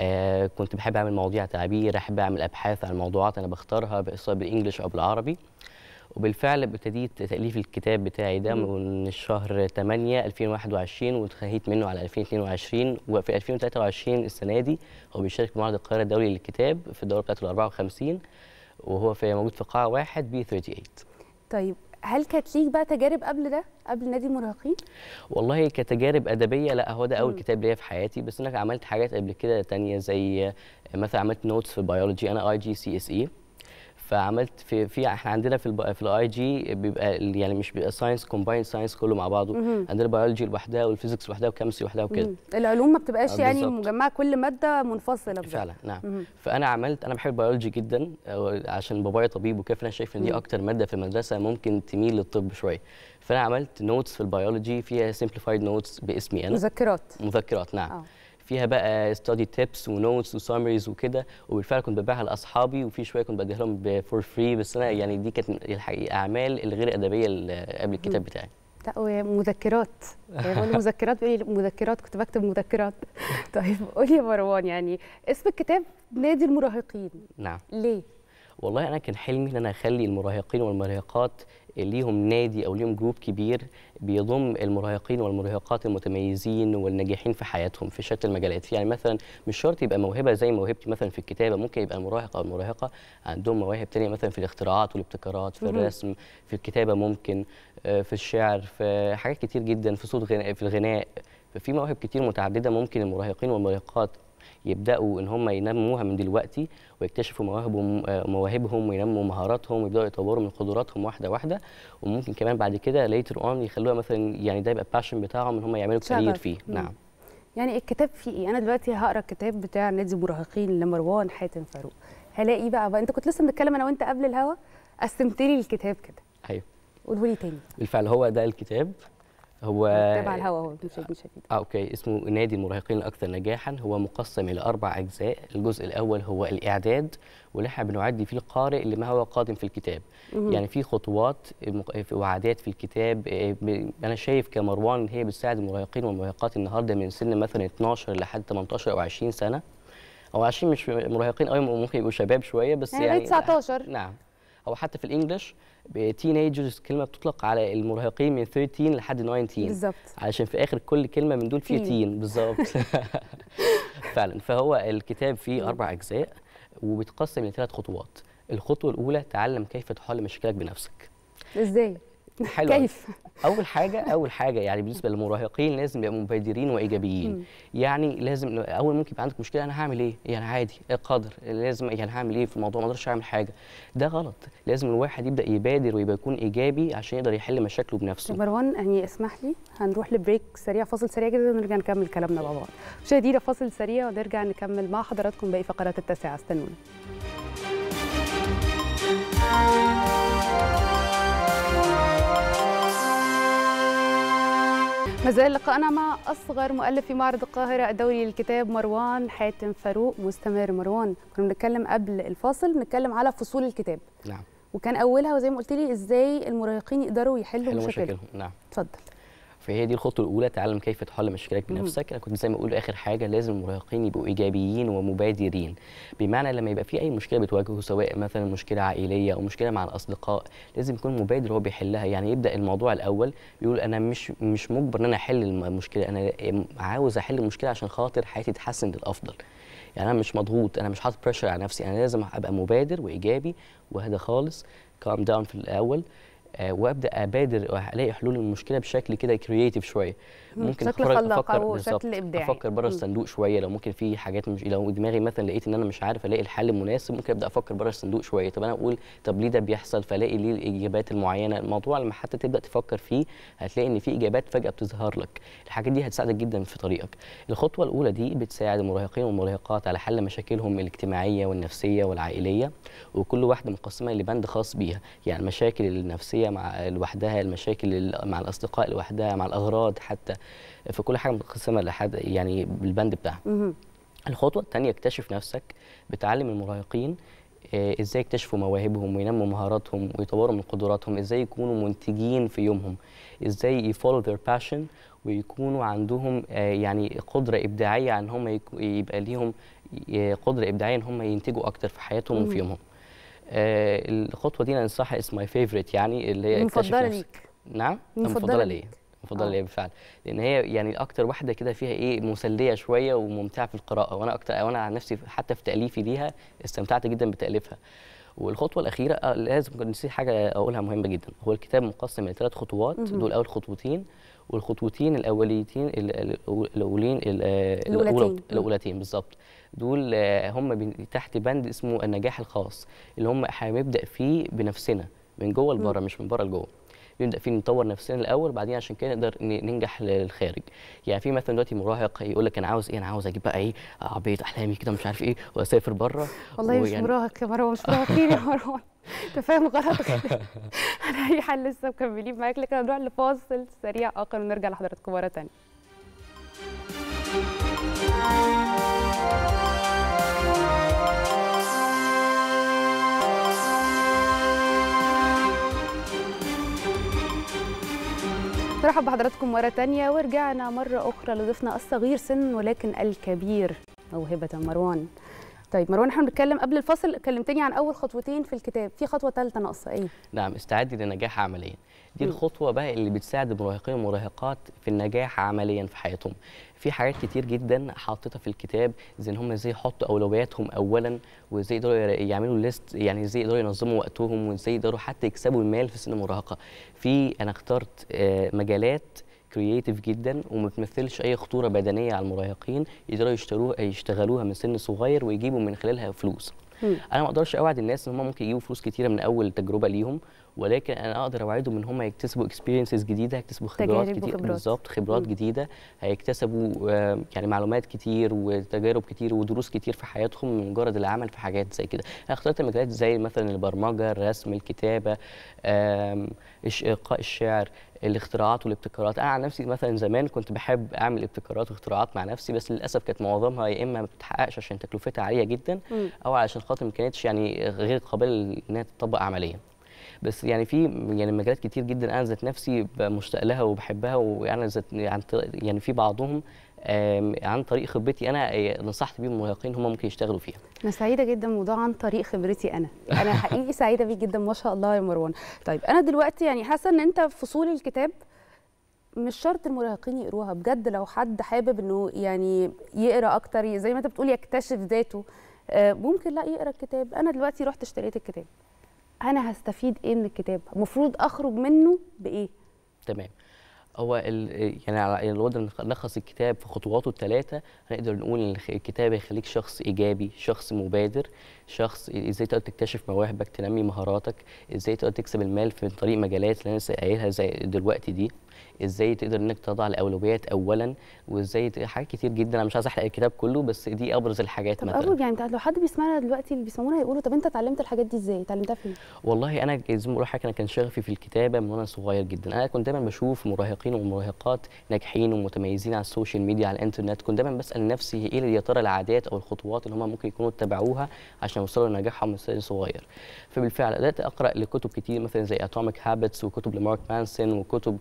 Speaker 7: آه كنت بحب اعمل مواضيع تعبير احب اعمل ابحاث عن موضوعات انا بختارها سواء بالانجلش او بالعربي وبالفعل ابتديت تاليف الكتاب بتاعي ده من الشهر 8 2021 وانتهيت منه على 2022 وفي 2023 السنه دي هو بيشارك في معرض القاهره الدولي للكتاب في الدوره بتاعته ال 54 وهو في موجود في قاعه واحد بي 38
Speaker 1: طيب هل كانت ليك بقى تجارب قبل ده قبل نادي المراهقين
Speaker 7: والله كتجارب ادبيه لا هو ده اول مم. كتاب ليا في حياتي بس انا عملت حاجات قبل كده تانية زي مثلا عملت نوتس في البيولوجي انا اي جي سي اس اي فعملت في في احنا عندنا في ال في الاي جي بيبقى يعني مش بيبقى ساينس كومباين ساينس كله مع بعضه مم. عندنا بيولوجي لوحدها والفيزيكس لوحدها والكيمستري لوحدها وكده
Speaker 1: العلوم ما بتبقاش يعني مجمعه كل ماده منفصله
Speaker 7: بجد. فعلا نعم مم. فانا عملت انا بحب البيولوجي جدا عشان بابايا طبيب وكده فانا شايف ان دي اكتر ماده في المدرسه ممكن تميل للطب شويه فانا عملت نوتس في البيولوجي فيها سمبليفايد نوتس باسمي انا
Speaker 1: مذكرات
Speaker 7: مذكرات نعم أوه. فيها بقى ستادي تيبس ونوتس وسامريز وكده وبالفعل كنت ببيعها لاصحابي وفي شويه كنت بديها لهم فور فري بس انا يعني دي كانت الحقيقه اعمال الغير ادبيه قبل الكتاب بتاعي
Speaker 1: لا مذكرات يعني مذكرات بيقول لي مذكرات كنت بكتب مذكرات طيب قولي يا مروان يعني اسم الكتاب نادي المراهقين
Speaker 7: نعم
Speaker 1: ليه؟
Speaker 7: والله انا كان حلمي ان انا اخلي المراهقين والمراهقات ليهم نادي او ليهم جروب كبير بيضم المراهقين والمراهقات المتميزين والناجحين في حياتهم في شتى المجالات يعني مثلا مش شرط يبقى موهبه زي موهبتي مثلا في الكتابه ممكن يبقى المراهق او المراهقه عندهم مواهب تانية مثلا في الاختراعات والابتكارات في الرسم في الكتابه ممكن في الشعر في حاجات كتير جدا في صوت غناء في الغناء ففي مواهب كتير متعدده ممكن المراهقين والمراهقات يبداوا ان هم ينموها من دلوقتي ويكتشفوا مواهبهم مواهبهم وينموا مهاراتهم ويبداوا يطوروا من قدراتهم واحده واحده وممكن كمان بعد كده ليتر اون يخلوها مثلا يعني ده يبقى الباشن بتاعهم ان هم يعملوا كارير فيه
Speaker 1: مم.
Speaker 7: نعم
Speaker 1: يعني الكتاب فيه ايه انا دلوقتي هقرا الكتاب بتاع نادي المراهقين لمروان حاتم فاروق هلاقي بقى, بقى انت كنت لسه بنتكلم انا وانت قبل الهوا قسمت لي الكتاب كده
Speaker 7: ايوه
Speaker 1: قوله لي تاني
Speaker 7: بالفعل هو ده الكتاب هو
Speaker 1: تابع الهوا هو مش مش
Speaker 7: اه اوكي اسمه نادي المراهقين الاكثر نجاحا هو مقسم الى اربع اجزاء الجزء الاول هو الاعداد واللي احنا بنعدي فيه القارئ لما هو قادم في الكتاب مم. يعني في خطوات وعادات في الكتاب انا شايف كمروان ان هي بتساعد المراهقين والمراهقات النهارده من سن مثلا 12 لحد 18 او 20 سنه او 20 مش مراهقين قوي ممكن يبقوا شباب شويه بس
Speaker 1: يعني,
Speaker 7: يعني
Speaker 1: 19
Speaker 7: نعم او حتى في الانجليش تينيجرز كلمه بتطلق على المراهقين من 13 لحد 19
Speaker 1: بالظبط
Speaker 7: علشان في اخر كل كلمه من دول فيه تين بالظبط فعلا فهو الكتاب فيه اربع اجزاء وبيتقسم لثلاث خطوات الخطوه الاولى تعلم كيف تحل مشاكلك بنفسك
Speaker 1: ازاي
Speaker 7: حلو
Speaker 1: كيف
Speaker 7: اول حاجه اول حاجه يعني بالنسبه للمراهقين لازم يبقوا مبادرين وايجابيين م. يعني لازم اول ممكن يبقى عندك مشكله انا هعمل ايه يعني عادي قادر لازم يعني هعمل ايه في الموضوع ما اقدرش اعمل حاجه ده غلط لازم الواحد يبدا يبادر ويبقى يكون ايجابي عشان يقدر يحل مشاكله بنفسه
Speaker 1: مروان يعني اسمح لي هنروح لبريك سريع فاصل سريع جدا ونرجع نكمل كلامنا مع بعض مشاهدينا فاصل سريع ونرجع نكمل مع حضراتكم باقي فقرات التاسعه استنونا ما زال لقاءنا مع اصغر مؤلف في معرض القاهره الدولي للكتاب مروان حاتم فاروق مستمر مروان كنا بنتكلم قبل الفاصل بنتكلم على فصول الكتاب
Speaker 7: نعم
Speaker 1: وكان اولها وزي ما قلت لي ازاي المراهقين يقدروا يحلوا
Speaker 7: حلو
Speaker 1: مشاكلهم
Speaker 7: مشاكلهم نعم
Speaker 1: اتفضل
Speaker 7: فهي دي الخطوه الاولى تعلم كيف تحل مشكلتك بنفسك انا كنت زي ما اقول اخر حاجه لازم المراهقين يبقوا ايجابيين ومبادرين بمعنى لما يبقى في اي مشكله بتواجهه سواء مثلا مشكله عائليه او مشكله مع الاصدقاء لازم يكون مبادر هو بيحلها يعني يبدا الموضوع الاول بيقول انا مش مش مجبر ان انا احل المشكله انا عاوز احل المشكله عشان خاطر حياتي تتحسن للافضل يعني انا مش مضغوط انا مش حاطط بريشر على نفسي انا لازم ابقى مبادر وايجابي واهدى خالص كام داون في الاول آه، وابدا ابادر والاقي حلول المشكله بشكل كده كرييتيف شويه
Speaker 1: ممكن شكل
Speaker 7: أتفرج-
Speaker 1: خلاق أو
Speaker 7: بالظبط،
Speaker 1: شكل إبداعي.
Speaker 7: افكر بره
Speaker 1: مم.
Speaker 7: الصندوق شويه لو ممكن في حاجات مش لو دماغي مثلا لقيت ان انا مش عارف الاقي الحل المناسب ممكن ابدا افكر بره الصندوق شويه طب انا اقول طب ليه ده بيحصل فالاقي ليه الاجابات المعينه الموضوع لما حتى تبدا تفكر فيه هتلاقي ان في اجابات فجاه بتظهر لك الحاجات دي هتساعدك جدا في طريقك الخطوه الاولى دي بتساعد المراهقين والمراهقات على حل مشاكلهم الاجتماعيه والنفسيه والعائليه وكل واحده مقسمه لبند خاص بيها يعني المشاكل النفسيه مع لوحدها المشاكل ال- مع الاصدقاء لوحدها مع الاغراض حتى في كل حاجه متقسمه لحد يعني بالبند بتاعها
Speaker 1: مهم.
Speaker 7: الخطوه الثانيه اكتشف نفسك بتعلم المراهقين آه، ازاي يكتشفوا مواهبهم وينموا مهاراتهم ويطوروا من قدراتهم ازاي يكونوا منتجين في يومهم ازاي يفولو their passion ويكونوا عندهم آه، يعني قدره ابداعيه عن هم يك- يبقى ليهم ي- قدره ابداعيه ان هم ينتجوا اكتر في حياتهم وفي يومهم آه، الخطوه دي انا انصحها اسم ماي فيفورت يعني اللي هي اكتشف
Speaker 1: المفضلة
Speaker 7: نفسك.
Speaker 1: ليك
Speaker 7: نعم
Speaker 1: المفضلة
Speaker 7: المفضله
Speaker 1: ليك.
Speaker 7: ليا المفضله
Speaker 1: آه.
Speaker 7: ليا بالفعل لان هي يعني اكتر واحده كده فيها ايه مسليه شويه وممتعه في القراءه وانا اكتر وانا عن نفسي حتى في تاليفي ليها استمتعت جدا بتاليفها والخطوه الاخيره آه، لازم كنت نسيت حاجه اقولها مهمه جدا هو الكتاب مقسم لثلاث خطوات دول اول خطوتين والخطوتين الاوليتين ال- ال- الاولين ال- آه، الأولى-
Speaker 1: الأولتين.
Speaker 7: الاولتين بالظبط دول آه، هم بن- تحت بند اسمه النجاح الخاص اللي هم هنبدا فيه بنفسنا من جوه لبره مش من بره لجوه نبدا فيه نطور نفسنا الاول بعدين عشان كده نقدر ن- ننجح للخارج يعني في مثلا دلوقتي مراهق يقول لك انا عاوز ايه انا عاوز اجيب بقى ايه عربيه احلامي كده مش عارف ايه واسافر بره
Speaker 1: والله مش
Speaker 7: ويعني-
Speaker 1: مراهق يا مروان مش مراهقين يا مروان انت فاهم غلط انا اي حل لسه مكملين معاك لكن هنروح لفاصل سريع اخر ونرجع لحضراتكم مره ثانيه نرحب بحضراتكم مرة تانية ورجعنا مرة أخرى لضيفنا الصغير سن ولكن الكبير موهبة مروان طيب مروان احنا بنتكلم قبل الفصل كلمتني عن أول خطوتين في الكتاب في خطوة ثالثة ناقصة إيه؟
Speaker 7: نعم استعدي للنجاح عمليا دي
Speaker 1: مم.
Speaker 7: الخطوه بقى اللي بتساعد المراهقين والمراهقات في النجاح عمليا في حياتهم في حاجات كتير جدا حاططها في الكتاب زي ان هم ازاي يحطوا اولوياتهم اولا وازاي يقدروا يعملوا ليست يعني ازاي يقدروا ينظموا وقتهم وازاي يقدروا حتى يكسبوا المال في سن المراهقه في انا اخترت آه، مجالات كرييتيف جدا وما بتمثلش اي خطوره بدنيه على المراهقين يقدروا يشتروها يشتغلوا من سن صغير ويجيبوا من خلالها فلوس
Speaker 1: مم.
Speaker 7: انا ما اقدرش اوعد الناس ان هم ممكن يجيبوا فلوس كتيره من اول تجربه ليهم ولكن انا اقدر اوعدهم ان هم يكتسبوا اكسبيرينسز جديده هيكتسبوا خبرات
Speaker 1: تجارب
Speaker 7: كتير
Speaker 1: وخبرات.
Speaker 7: بالظبط خبرات
Speaker 1: مم.
Speaker 7: جديده هيكتسبوا آه، يعني معلومات كتير وتجارب كتير ودروس كتير في حياتهم من مجرد العمل في حاجات زي كده انا اخترت مجالات زي مثلا البرمجه الرسم الكتابه آم، إش- القاء الشعر الاختراعات والابتكارات انا عن نفسي مثلا زمان كنت بحب اعمل ابتكارات واختراعات مع نفسي بس للاسف كانت معظمها يا اما ما بتتحققش عشان تكلفتها عاليه جدا
Speaker 1: مم.
Speaker 7: او علشان خاطر ما كانتش يعني غير قابله انها تطبق عمليا بس يعني في يعني مجالات كتير جدا انا ذات نفسي ب- مشتاق لها وبحبها وانا ذات عن طريق- يعني في بعضهم آم، عن طريق خبرتي انا آه، نصحت بيهم المراهقين هم ممكن يشتغلوا فيها
Speaker 1: أنا سعيدة جدا موضوع عن طريق خبرتي أنا أنا حقيقي سعيدة بيه جدا ما شاء الله يا مروان طيب أنا دلوقتي يعني حاسة إن أنت فصول الكتاب مش شرط المراهقين يقروها بجد لو حد حابب انه يعني يقرا اكتر زي ما انت بتقول يكتشف ذاته آه، ممكن لا يقرا الكتاب انا دلوقتي رحت اشتريت الكتاب انا هستفيد ايه من الكتاب المفروض اخرج منه بايه
Speaker 7: تمام هو ال- يعني على الوضع نلخص الكتاب في خطواته الثلاثه هنقدر نقول ان الخ- الكتاب هيخليك شخص ايجابي شخص مبادر شخص ازاي تقدر تكتشف مواهبك تنمي مهاراتك ازاي تقدر تكسب المال في طريق مجالات اللي انا لسه قايلها زي دلوقتي دي ازاي تقدر انك تضع الاولويات اولا وازاي ت- حاجات كتير جدا انا مش عايز احرق الكتاب كله بس دي ابرز الحاجات
Speaker 1: طب
Speaker 7: مثلا
Speaker 1: اول يعني لو حد بيسمعنا دلوقتي اللي بيسمعونا يقولوا طب انت اتعلمت الحاجات دي ازاي اتعلمتها فين
Speaker 7: والله انا زي ما بقول لحضرتك انا كان شغفي في الكتابه من وانا صغير جدا انا كنت دايما بشوف مراهقين ومراهقات ناجحين ومتميزين على السوشيال ميديا على الانترنت كنت دايما بسال نفسي ايه اللي يا ترى العادات او الخطوات اللي هم ممكن يكونوا اتبعوها عشان يوصلوا لنجاحهم من سن صغير فبالفعل بدات اقرا لكتب كتير مثلا زي اتوميك هابتس وكتب لمارك مانسون وكتب يعني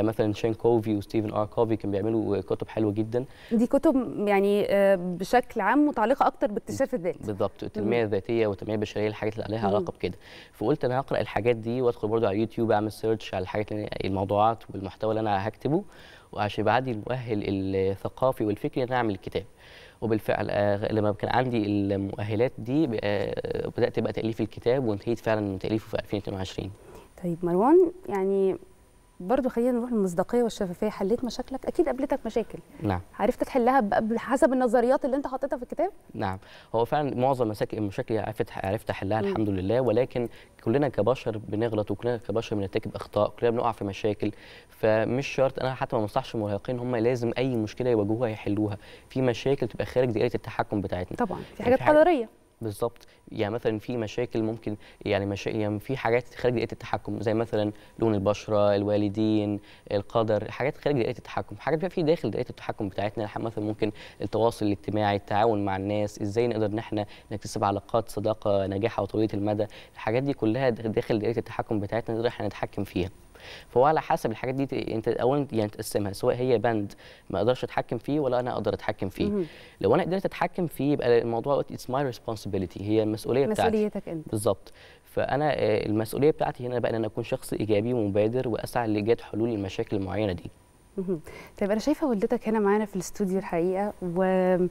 Speaker 7: مثلا شين كوفي وستيفن ار كوفي كانوا بيعملوا كتب حلوه جدا
Speaker 1: دي كتب يعني آه، بشكل عام متعلقه اكتر باكتشاف الذات
Speaker 7: بالظبط التنميه الذاتيه والتنميه البشريه الحاجات اللي عليها
Speaker 1: مم.
Speaker 7: علاقه بكده فقلت انا هقرا الحاجات دي وادخل برضو على اليوتيوب اعمل سيرش على الحاجات اللي الموضوعات والمحتوى اللي انا هكتبه وعشان يبقى عندي المؤهل الثقافي والفكري ان أنا اعمل الكتاب وبالفعل آه، لما كان عندي المؤهلات دي آه، بدات بقى تاليف الكتاب وانتهيت فعلا من تاليفه في 2022
Speaker 1: طيب مروان يعني برضو خلينا نروح للمصداقيه والشفافيه حليت مشاكلك اكيد قابلتك مشاكل
Speaker 7: نعم
Speaker 1: عرفت تحلها ب- حسب النظريات اللي انت حاططها في الكتاب
Speaker 7: نعم هو فعلا معظم مشاكل المشاكل عرفت عرفت احلها
Speaker 1: مم.
Speaker 7: الحمد لله ولكن كلنا كبشر بنغلط وكلنا كبشر بنرتكب اخطاء كلنا بنقع في مشاكل فمش شرط انا حتى ما بنصحش المراهقين هم لازم اي مشكله يواجهوها يحلوها في مشاكل تبقى خارج دائره التحكم بتاعتنا
Speaker 1: طبعا في
Speaker 7: يعني
Speaker 1: حاجات
Speaker 7: في حاجة-
Speaker 1: قدريه
Speaker 7: بالظبط يعني مثلا في مشاكل ممكن يعني مشاكل يعني في حاجات خارج دائره التحكم زي مثلا لون البشره الوالدين القدر حاجات خارج دائره التحكم حاجات بقى في داخل دائره التحكم بتاعتنا ح- مثلا ممكن التواصل الاجتماعي التعاون مع الناس ازاي نقدر ان احنا نكتسب علاقات صداقه ناجحه وطويله المدى الحاجات دي كلها د- داخل دائره التحكم بتاعتنا نقدر احنا نتحكم فيها فهو على حسب الحاجات دي ت- انت اولا يعني تقسمها سواء هي بند ما اقدرش اتحكم فيه ولا انا اقدر اتحكم فيه
Speaker 1: مهم.
Speaker 7: لو انا قدرت اتحكم فيه يبقى الموضوع اتس ماي ريسبونسبيلتي هي المسؤوليه بتاعتي
Speaker 1: مسؤوليتك انت
Speaker 7: بالظبط فانا آه، المسؤوليه بتاعتي هنا بقى ان انا اكون شخص ايجابي ومبادر واسعى لايجاد حلول للمشاكل المعينه دي
Speaker 1: مهم. طيب انا شايفه والدتك هنا معانا في الاستوديو الحقيقه و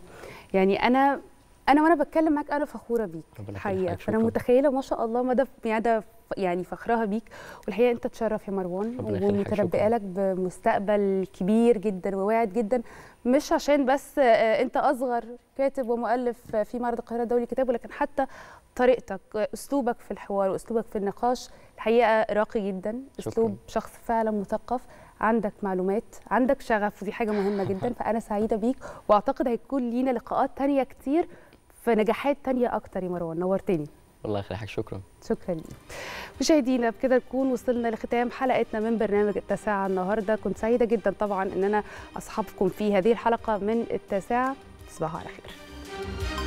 Speaker 1: يعني انا انا وانا بتكلم معاك انا فخوره بيك
Speaker 7: ربنا
Speaker 1: الحقيقه
Speaker 7: يخليك،
Speaker 1: فانا
Speaker 7: شكراً.
Speaker 1: متخيله ما شاء الله مدى مدى يعني فخرها بيك والحقيقه انت تشرف يا مروان
Speaker 7: ربنا يخليك،
Speaker 1: ومتنبئه
Speaker 7: شكراً.
Speaker 1: لك بمستقبل كبير جدا وواعد جدا مش عشان بس آه، انت اصغر كاتب ومؤلف في معرض القاهره الدولي للكتاب ولكن حتى طريقتك آه، اسلوبك في الحوار واسلوبك في النقاش الحقيقه راقي جدا
Speaker 7: شكراً.
Speaker 1: اسلوب شخص فعلا مثقف عندك معلومات عندك شغف ودي حاجه مهمه جدا فانا سعيده بيك واعتقد هيكون لينا لقاءات تانية كتير في نجاحات تانية اكتر يا مروان نورتني
Speaker 7: والله يخليك شكرا
Speaker 1: شكرا ليك مشاهدينا بكده نكون وصلنا لختام حلقتنا من برنامج التاسعة النهارده كنت سعيده جدا طبعا ان انا اصحابكم في هذه الحلقه من التاسعة تصبحوا على خير